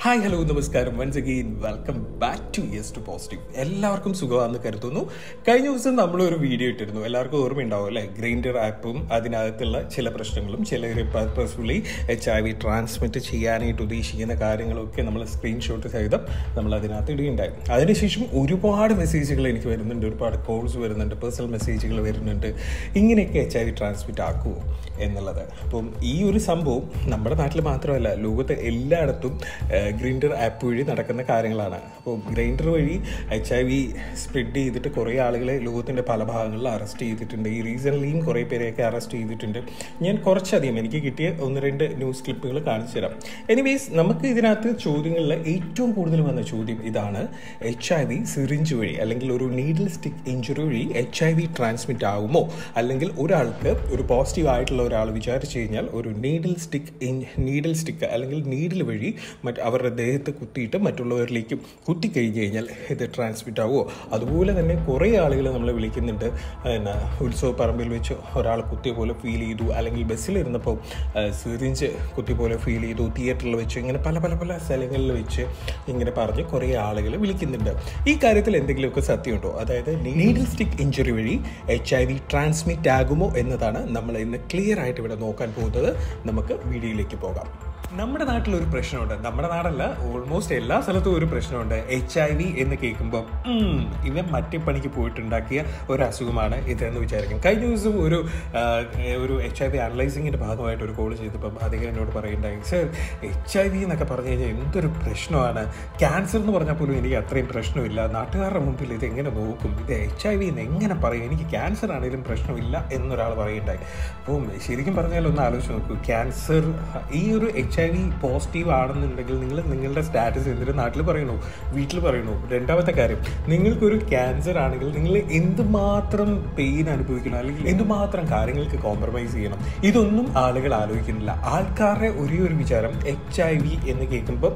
hi hello നമസ്കാരം once again welcome back to yes to positive എല്ലാവർക്കും സുഖമാണെന്ന് കരുതുന്നു കഴിഞ്ഞ ദിവസം നമ്മളൊരു വീഡിയോ ഇട്ടിരുന്നു എല്ലാവർക്കും ഓർമ്മയുണ്ടാവും അല്ലേ ഗ്രൈൻഡർ ആപ്പും അതിനകത്തുള്ള ചില പ്രശ്നങ്ങളും ചില purposefully H I V transmit ചെയ്യാനായിട്ട് ഉദ്ദേശിക്കുന്ന കാര്യങ്ങളൊക്കെ നമ്മൾ സ്ക്രീൻഷോട്ട് സഹിതം നമ്മൾ അതിനകത്ത് ഇടുകയുണ്ടായി അതിനുശേഷം ഒരുപാട് മെസ്സേജുകൾ എനിക്ക് വരുന്നുണ്ട് ഒരുപാട് കോൾസ് വരുന്നുണ്ട് പേഴ്സണൽ മെസ്സേജുകൾ വരുന്നുണ്ട് ഇങ്ങനെയൊക്കെ എച്ച് ഐ വി ട്രാൻസ്മിറ്റ് ആക്കുമോ എന്നുള്ളത് അപ്പം ഈ ഒരു സംഭവം നമ്മുടെ നാട്ടിൽ മാത്രമല്ല ലോകത്തെ എല്ലായിടത്തും ഗ്രൈൻഡർ ആപ്പ് വഴി നടക്കുന്ന കാര്യങ്ങളാണ് അപ്പോൾ ഗ്രൈൻഡർ വഴി എച്ച് ഐ വി സ്പ്രെഡ് ചെയ്തിട്ട് കുറേ ആളുകളെ ലോകത്തിൻ്റെ പല ഭാഗങ്ങളിൽ അറസ്റ്റ് ചെയ്തിട്ടുണ്ട് ഈ റീസൺലിയും കുറേ പേരെയൊക്കെ അറസ്റ്റ് ചെയ്തിട്ടുണ്ട് ഞാൻ കുറച്ചധികം എനിക്ക് കിട്ടിയ ഒന്ന് രണ്ട് ന്യൂസ് ക്ലിപ്പുകൾ കാണിച്ചു തരാം എനിവേസ് നമുക്ക് ഇതിനകത്ത് ചോദ്യങ്ങളിൽ ഏറ്റവും കൂടുതൽ വന്ന ചോദ്യം ഇതാണ് എച്ച് ഐ വി സിറിഞ്ച് വഴി അല്ലെങ്കിൽ ഒരു നീഡിൽ സ്റ്റിക്ക് ഇഞ്ചുറി വഴി എച്ച് ഐ വി ട്രാൻസ്മിറ്റ് ആകുമോ അല്ലെങ്കിൽ ഒരാൾക്ക് ഒരു പോസിറ്റീവ് ആയിട്ടുള്ള ഒരാൾ വിചാരിച്ചു കഴിഞ്ഞാൽ ഒരു നീഡിൽ സ്റ്റിക്ക് നീഡിൽ സ്റ്റിക്ക് അല്ലെങ്കിൽ നീഡിൽ വഴി മറ്റ് അവരുടെ ദേഹത്ത് കുത്തിയിട്ട് മറ്റുള്ളവരിലേക്ക് കുത്തിക്കഴിഞ്ഞ് കഴിഞ്ഞാൽ ഇത് ട്രാൻസ്മിറ്റ് ആവുമോ അതുപോലെ തന്നെ കുറേ ആളുകൾ നമ്മളെ വിളിക്കുന്നുണ്ട് പിന്നെ ഉത്സവ പറമ്പിൽ വെച്ച് ഒരാൾ കുത്തിയ പോലെ ഫീൽ ചെയ്തു അല്ലെങ്കിൽ ബസ്സിലിരുന്നപ്പോൾ സിറിഞ്ച് കുത്തിയ പോലെ ഫീൽ ചെയ്തു തിയേറ്ററിൽ വെച്ച് ഇങ്ങനെ പല പല പല സ്ഥലങ്ങളിൽ വെച്ച് ഇങ്ങനെ പറഞ്ഞ് കുറേ ആളുകൾ വിളിക്കുന്നുണ്ട് ഈ കാര്യത്തിൽ എന്തെങ്കിലുമൊക്കെ സത്യമുണ്ടോ അതായത് നീഡിൽ സ്റ്റിക്ക് ഇഞ്ചുറി വഴി എച്ച് ഐ വി ട്രാൻസ്മിറ്റ് ആകുമോ എന്നതാണ് നമ്മൾ ഇന്ന് ക്ലിയർ ആയിട്ട് ഇവിടെ നോക്കാൻ പോകുന്നത് നമുക്ക് വീഡിയോയിലേക്ക് പോകാം നമ്മുടെ നാട്ടിൽ ഒരു പ്രശ്നമുണ്ട് നമ്മുടെ നാടല്ല ഓൾമോസ്റ്റ് എല്ലാ സ്ഥലത്തും ഒരു പ്രശ്നമുണ്ട് എച്ച് ഐ വി എന്ന് കേൾക്കുമ്പോൾ ഇവൻ മറ്റേ പണിക്ക് പോയിട്ടുണ്ടാക്കിയ ഒരു അസുഖമാണ് ഇതെന്ന് വിചാരിക്കും കഴിഞ്ഞ ദിവസം ഒരു ഒരു എച്ച് ഐ വി അനലൈസിങ്ങിൻ്റെ ഭാഗമായിട്ട് ഒരു കോൾ ചെയ്തപ്പം അദ്ദേഹം എന്നോട് പറയുണ്ടായി സർ എച്ച് ഐ വി എന്നൊക്കെ പറഞ്ഞു കഴിഞ്ഞാൽ എന്തൊരു പ്രശ്നമാണ് ക്യാൻസർ എന്ന് പറഞ്ഞാൽ പോലും എനിക്ക് അത്രയും പ്രശ്നമില്ല നാട്ടുകാരുടെ മുമ്പിൽ ഇത് എങ്ങനെ നോക്കും ഇത് എച്ച് ഐ വി എന്ന് എങ്ങനെ പറയും എനിക്ക് ക്യാൻസർ ആണെങ്കിലും പ്രശ്നമില്ല എന്നൊരാൾ പറയുണ്ടായി അപ്പം ശരിക്കും പറഞ്ഞാൽ ഒന്ന് ആലോചിച്ച് നോക്കൂ ക്യാൻസർ ഈ ഒരു എച്ച് ഐ വി പോസിറ്റീവ് ആണെന്നുണ്ടെങ്കിൽ നിങ്ങൾ നിങ്ങളുടെ സ്റ്റാറ്റസ് എന്തിനും നാട്ടിൽ പറയണു വീട്ടിൽ പറയണു രണ്ടാമത്തെ കാര്യം നിങ്ങൾക്കൊരു ക്യാൻസർ ആണെങ്കിൽ നിങ്ങൾ എന്തുമാത്രം പെയിൻ അനുഭവിക്കണം അല്ലെങ്കിൽ എന്തുമാത്രം കാര്യങ്ങൾക്ക് കോംപ്രമൈസ് ചെയ്യണം ഇതൊന്നും ആളുകൾ ആലോചിക്കുന്നില്ല ആൾക്കാരുടെ ഒരേ ഒരു വിചാരം എച്ച് ഐ വി എന്ന് കേൾക്കുമ്പോൾ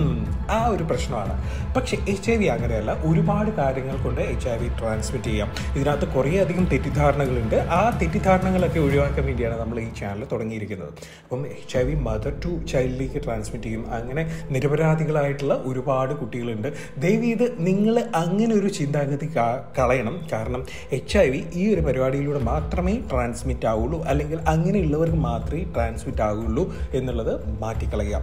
ആ ഒരു പ്രശ്നമാണ് പക്ഷെ എച്ച് ഐ വി അങ്ങനെയല്ല ഒരുപാട് കാര്യങ്ങൾ കൊണ്ട് എച്ച് ഐ വി ട്രാൻസ്മിറ്റ് ചെയ്യാം ഇതിനകത്ത് കുറേയധികം തെറ്റിദ്ധാരണകളുണ്ട് ആ തെറ്റിദ്ധാരണകളൊക്കെ ഒഴിവാക്കാൻ വേണ്ടിയാണ് നമ്മൾ ഈ ചാനൽ തുടങ്ങിയിരിക്കുന്നത് അപ്പം H I V mother to ചൈൽഡിലേക്ക് ട്രാൻസ്മിറ്റ് ചെയ്യും അങ്ങനെ നിരപരാധികളായിട്ടുള്ള ഒരുപാട് കുട്ടികളുണ്ട് ദയവ് ഇത് നിങ്ങൾ അങ്ങനെ ഒരു ചിന്താഗതി കളയണം കാരണം എച്ച് ഐ വി ഈ ഒരു പരിപാടിയിലൂടെ മാത്രമേ ട്രാൻസ്മിറ്റ് ആവുള്ളൂ അല്ലെങ്കിൽ അങ്ങനെയുള്ളവർക്ക് മാത്രമേ ട്രാൻസ്മിറ്റ് ആവുള്ളൂ എന്നുള്ളത് മാറ്റിക്കളയുക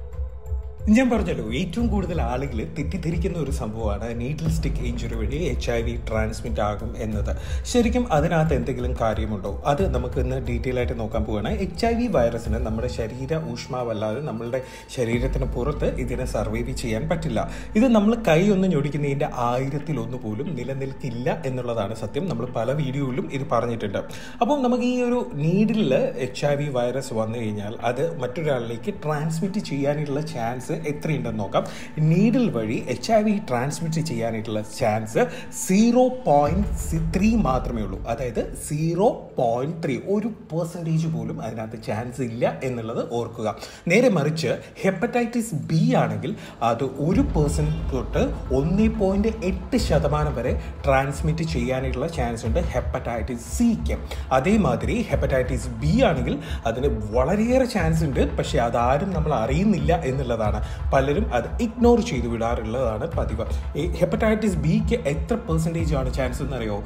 ഞാൻ പറഞ്ഞല്ലോ ഏറ്റവും കൂടുതൽ ആളുകൾ തെറ്റിദ്ധരിക്കുന്ന ഒരു സംഭവമാണ് നീഡിൽ സ്റ്റിക്ക് ഇഞ്ചുറി വഴി എച്ച് ഐ വി ട്രാൻസ്മിറ്റ് ആകും എന്നത് ശരിക്കും അതിനകത്ത് എന്തെങ്കിലും കാര്യമുണ്ടോ അത് നമുക്ക് ഇന്ന് ഡീറ്റെയിൽ ആയിട്ട് നോക്കാൻ പോവുകയാണ് എച്ച് ഐ വി വൈറസിന് നമ്മുടെ ശരീര ഊഷ്മാവല്ലാതെ നമ്മളുടെ ശരീരത്തിന് പുറത്ത് ഇതിനെ സർവൈവ് ചെയ്യാൻ പറ്റില്ല ഇത് നമ്മൾ കൈ ഒന്ന് ഞൊടിക്കുന്നതിൻ്റെ ആയിരത്തിലൊന്ന് പോലും നിലനിൽക്കില്ല എന്നുള്ളതാണ് സത്യം നമ്മൾ പല വീഡിയോയിലും ഇത് പറഞ്ഞിട്ടുണ്ട് അപ്പം നമുക്ക് ഈ ഒരു needle H I V virus വന്നു കഴിഞ്ഞാൽ അത് മറ്റൊരാളിലേക്ക് ട്രാൻസ്മിറ്റ് ചെയ്യാനുള്ള ചാൻസ് എത്രയുണ്ടെന്ന് നോക്കാം നീഡിൽ വഴി എച്ച് ഐ വി ട്രാൻസ്മിറ്റ് ചെയ്യാനായിട്ടുള്ള ചാൻസ് സീറോ പോയിന്റ് ത്രീ മാത്രമേ ഉള്ളൂ അതായത് സീറോ പോയിന്റ് ത്രീ ഒരു പെർസെൻറ്റേജ് പോലും അതിനകത്ത് ചാൻസ് ഇല്ല എന്നുള്ളത് ഓർക്കുക നേരെ മറിച്ച് ഹെപ്പറ്റൈറ്റിസ് ബി ആണെങ്കിൽ അത് ഒരു പേഴ്സൺ തൊട്ട് ഒന്ന് പോയിന്റ് എട്ട് ശതമാനം വരെ ട്രാൻസ്മിറ്റ് ചെയ്യാനായിട്ടുള്ള ചാൻസ് ഉണ്ട് ഹെപ്പറ്റൈറ്റിസ് സിക്ക് അതേമാതിരി ഹെപ്പറ്റൈറ്റിസ് ബി ആണെങ്കിൽ അതിന് വളരെയേറെ ചാൻസ് ഉണ്ട് പക്ഷേ അതാരും നമ്മൾ അറിയുന്നില്ല എന്നുള്ളതാണ് പലരും അത് ഇഗ്നോർ ചെയ്തു വിടാറുള്ളതാണ് പതിവ് ഈ ഹെപ്പറ്റൈറ്റിസ് ബിക്ക് എത്ര പെർസെൻറ്റേജ് ആണ് ചാൻസ് എന്നറിയോ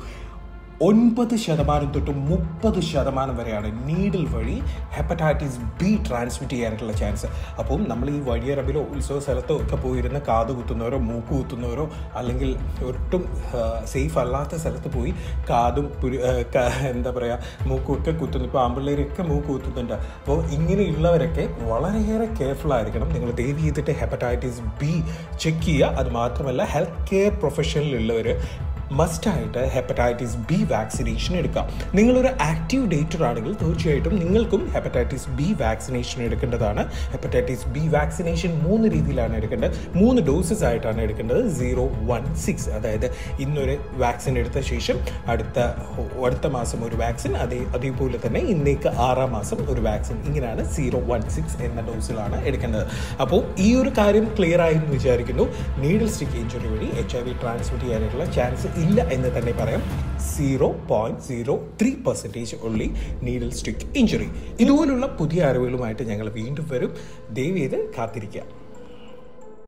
ഒൻപത് ശതമാനം തൊട്ട് മുപ്പത് ശതമാനം വരെയാണ് നീഡിൽ വഴി ഹെപ്പറ്റൈറ്റിസ് ബി ട്രാൻസ്മിറ്റ് ചെയ്യാനായിട്ടുള്ള ചാൻസ് അപ്പം നമ്മൾ ഈ വഴിയറബിലോ ഉത്സവ സ്ഥലത്തോ ഒക്കെ പോയിരുന്ന കാത് കുത്തുന്നവരോ മൂക്ക് കുത്തുന്നവരോ അല്ലെങ്കിൽ ഒട്ടും സേഫ് അല്ലാത്ത സ്ഥലത്ത് പോയി കാതും എന്താ പറയുക മൂക്കും ഒക്കെ കുത്തുന്നു ഇപ്പോൾ ആമ്പിള്ളേരൊക്കെ മൂക്ക് കുത്തുന്നുണ്ട് അപ്പോൾ ഇങ്ങനെയുള്ളവരൊക്കെ വളരെയേറെ കെയർഫുൾ ആയിരിക്കണം നിങ്ങൾ ദയവ് ചെയ്തിട്ട് ഹെപ്പറ്റൈറ്റിസ് ബി ചെക്ക് ചെയ്യുക അത് മാത്രമല്ല ഹെൽത്ത് കെയർ പ്രൊഫഷനിലുള്ളവർ മസ്റ്റായിട്ട് ഹെപ്പറ്റൈറ്റിസ് ബി വാക്സിനേഷൻ എടുക്കാം നിങ്ങളൊരു ആക്റ്റീവ് ഡേറ്റർ ആണെങ്കിൽ തീർച്ചയായിട്ടും നിങ്ങൾക്കും ഹെപ്പറ്റൈറ്റിസ് ബി വാക്സിനേഷൻ എടുക്കേണ്ടതാണ് ഹെപ്പറ്റൈറ്റിസ് ബി വാക്സിനേഷൻ മൂന്ന് രീതിയിലാണ് എടുക്കേണ്ടത് മൂന്ന് ഡോസസ് ആയിട്ടാണ് എടുക്കേണ്ടത് സീറോ വൺ സിക്സ് അതായത് ഇന്നൊരു വാക്സിൻ എടുത്ത ശേഷം അടുത്ത അടുത്ത മാസം ഒരു വാക്സിൻ അതേ അതേപോലെ തന്നെ ഇന്നേക്ക് ആറാം മാസം ഒരു വാക്സിൻ ഇങ്ങനെയാണ് സീറോ വൺ സിക്സ് എന്ന ഡോസിലാണ് എടുക്കേണ്ടത് അപ്പോൾ ഈ ഒരു കാര്യം ക്ലിയർ ആയി എന്ന് വിചാരിക്കുന്നു നീഡിൽ സ്റ്റിക്ക് ഇഞ്ചുറി വഴി എച്ച് ഐ വി ട്രാൻസ്മിറ്റ് ചെയ്യാനായിട്ടുള്ള ചാൻസ് ഇല്ല എന്ന് തന്നെ പറയാം zero point zero three percentage ഉള്ളി നീഡിൽ സ്റ്റിക്ക് ഇഞ്ചുറി ഇതുപോലുള്ള പുതിയ അറിവുകളുമായിട്ട് ഞങ്ങൾ വീണ്ടും വരും ദയവ് ചെയ്ത് കാത്തിരിക്കുക